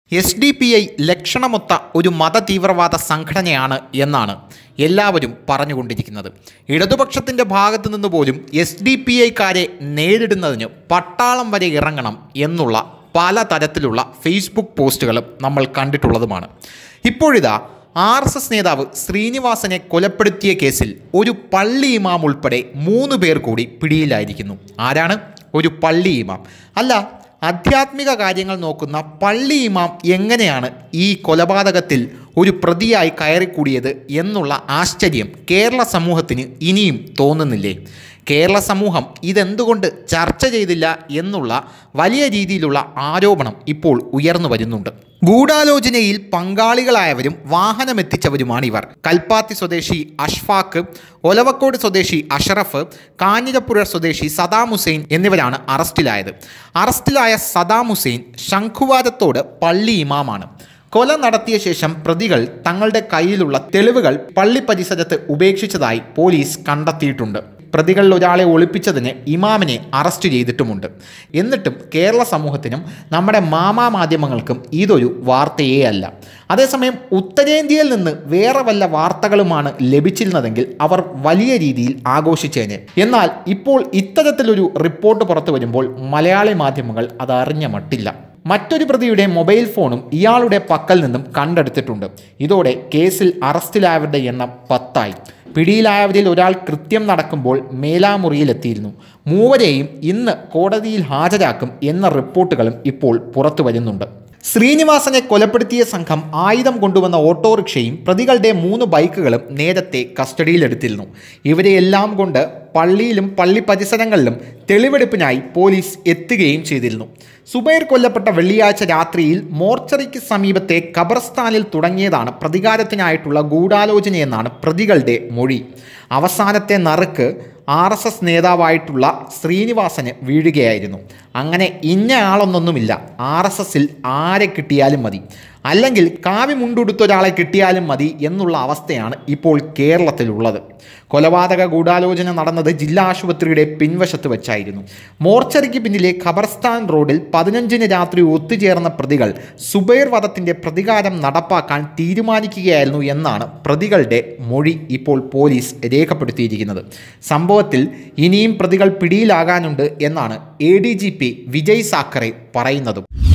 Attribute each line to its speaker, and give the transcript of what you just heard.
Speaker 1: S D P I ലക്ഷണമൊത്ത ഒരു മതതീവ്രവാദ സംഘടനയാണ് എന്നാണ് എല്ലാവരും പറഞ്ഞുകൊണ്ടിരിക്കുന്നത് ഇടതുപക്ഷത്തിൻ്റെ ഭാഗത്തു നിന്ന് പോലും എസ് ഡി പി ഐക്കാരെ നേരിടുന്നതിന് പട്ടാളം വരെ ഇറങ്ങണം എന്നുള്ള പലതരത്തിലുള്ള ഫേസ്ബുക്ക് പോസ്റ്റുകളും നമ്മൾ കണ്ടിട്ടുള്ളതുമാണ് ഇപ്പോഴിതാ ആർ എസ് എസ് നേതാവ് ശ്രീനിവാസനെ കൊലപ്പെടുത്തിയ കേസിൽ ഒരു പള്ളി ഇമാം ഉൾപ്പെടെ മൂന്ന് പേർ കൂടി പിടിയിലായിരിക്കുന്നു ആരാണ് ഒരു പള്ളി ഇമാം അല്ല ആധ്യാത്മിക കാര്യങ്ങൾ നോക്കുന്ന പള്ളി ഇമാം എങ്ങനെയാണ് ഈ കൊലപാതകത്തിൽ ഒരു പ്രതിയായി കയറിക്കൂടിയത് എന്നുള്ള ആശ്ചര്യം കേരള സമൂഹത്തിന് ഇനിയും തോന്നുന്നില്ലേ കേരള സമൂഹം ഇതെന്തുകൊണ്ട് ചർച്ച ചെയ്തില്ല എന്നുള്ള വലിയ രീതിയിലുള്ള ആരോപണം ഇപ്പോൾ ഉയർന്നു വരുന്നുണ്ട് ഗൂഢാലോചനയിൽ പങ്കാളികളായവരും വാഹനമെത്തിച്ചവരുമാണിവർ കൽപ്പാത്തി സ്വദേശി അഷ്ഫാഖ് ഒലവക്കോട് സ്വദേശി അഷറഫ് കാഞ്ഞിരപ്പുഴ സ്വദേശി സദാം ഹുസൈൻ എന്നിവരാണ് അറസ്റ്റിലായത് അറസ്റ്റിലായ സദാം ഹുസൈൻ ശംഖുവാരത്തോട് പള്ളി ഇമാമാണ് കൊല നടത്തിയ ശേഷം പ്രതികൾ തങ്ങളുടെ കയ്യിലുള്ള തെളിവുകൾ പള്ളി പരിസരത്ത് ഉപേക്ഷിച്ചതായി പോലീസ് കണ്ടെത്തിയിട്ടുണ്ട് പ്രതികളിൽ ഒരാളെ ഒളിപ്പിച്ചതിന് ഇമാമിനെ അറസ്റ്റ് ചെയ്തിട്ടുമുണ്ട് എന്നിട്ടും കേരള സമൂഹത്തിനും നമ്മുടെ മാമാ മാധ്യമങ്ങൾക്കും ഇതൊരു വാർത്തയേ അല്ല അതേസമയം ഉത്തരേന്ത്യയിൽ നിന്ന് വേറെ വല്ല വാർത്തകളുമാണ് ലഭിച്ചിരുന്നതെങ്കിൽ അവർ വലിയ രീതിയിൽ ആഘോഷിച്ചേനെ എന്നാൽ ഇപ്പോൾ ഇത്തരത്തിലൊരു റിപ്പോർട്ട് പുറത്തു വരുമ്പോൾ മലയാളി മാധ്യമങ്ങൾ അത് അറിഞ്ഞ മട്ടില്ല മറ്റൊരു പ്രതിയുടെ മൊബൈൽ ഫോണും ഇയാളുടെ പക്കൽ നിന്നും കണ്ടെടുത്തിട്ടുണ്ട് ഇതോടെ കേസിൽ അറസ്റ്റിലായവരുടെ എണ്ണം പത്തായി പിടിയിലായവരിൽ ഒരാൾ കൃത്യം നടക്കുമ്പോൾ മേലാമുറിയിലെത്തിയിരുന്നു മൂവരെയും ഇന്ന് കോടതിയിൽ ഹാജരാക്കും എന്ന റിപ്പോർട്ടുകളും ഇപ്പോൾ പുറത്തു വരുന്നുണ്ട് ശ്രീനിവാസനെ കൊലപ്പെടുത്തിയ സംഘം ആയുധം കൊണ്ടുവന്ന ഓട്ടോറിക്ഷയും പ്രതികളുടെ മൂന്ന് ബൈക്കുകളും നേരത്തെ കസ്റ്റഡിയിലെടുത്തിരുന്നു ഇവരെയെല്ലാം കൊണ്ട് പള്ളിയിലും പള്ളി പരിസരങ്ങളിലും തെളിവെടുപ്പിനായി പോലീസ് എത്തുകയും ചെയ്തിരുന്നു സുബൈർ കൊല്ലപ്പെട്ട വെള്ളിയാഴ്ച രാത്രിയിൽ മോർച്ചറിക്ക് സമീപത്തെ ഖബർസ്ഥാനിൽ തുടങ്ങിയതാണ് പ്രതികാരത്തിനായിട്ടുള്ള ഗൂഢാലോചനയെന്നാണ് പ്രതികളുടെ മൊഴി അവസാനത്തെ നറുക്ക് ആർ എസ് എസ് നേതാവായിട്ടുള്ള ശ്രീനിവാസന് വീഴുകയായിരുന്നു അങ്ങനെ ഇന്ന ആളൊന്നൊന്നുമില്ല ആർ എസ് എസിൽ ആരെ കിട്ടിയാലും മതി അല്ലെങ്കിൽ കാവി മുണ്ടുടുത്ത ഒരാളെ കിട്ടിയാലും മതി എന്നുള്ള അവസ്ഥയാണ് ഇപ്പോൾ കേരളത്തിലുള്ളത് കൊലപാതക ഗൂഢാലോചന നടന്നത് ജില്ലാ ആശുപത്രിയുടെ പിൻവശത്ത് വെച്ചായിരുന്നു മോർച്ചറിക്ക് പിന്നിലെ ഖബർസ്ഥാൻ റോഡിൽ പതിനഞ്ചിന് രാത്രി ഒത്തുചേർന്ന പ്രതികൾ സുബൈർ വധത്തിൻ്റെ പ്രതികാരം നടപ്പാക്കാൻ തീരുമാനിക്കുകയായിരുന്നു എന്നാണ് പ്രതികളുടെ മൊഴി ഇപ്പോൾ പോലീസ് രേഖപ്പെടുത്തിയിരിക്കുന്നത് സംഭവത്തിൽ ഇനിയും പ്രതികൾ പിടിയിലാകാനുണ്ട് എന്നാണ് A D G P Vijay Sakhare പറയുന്നതും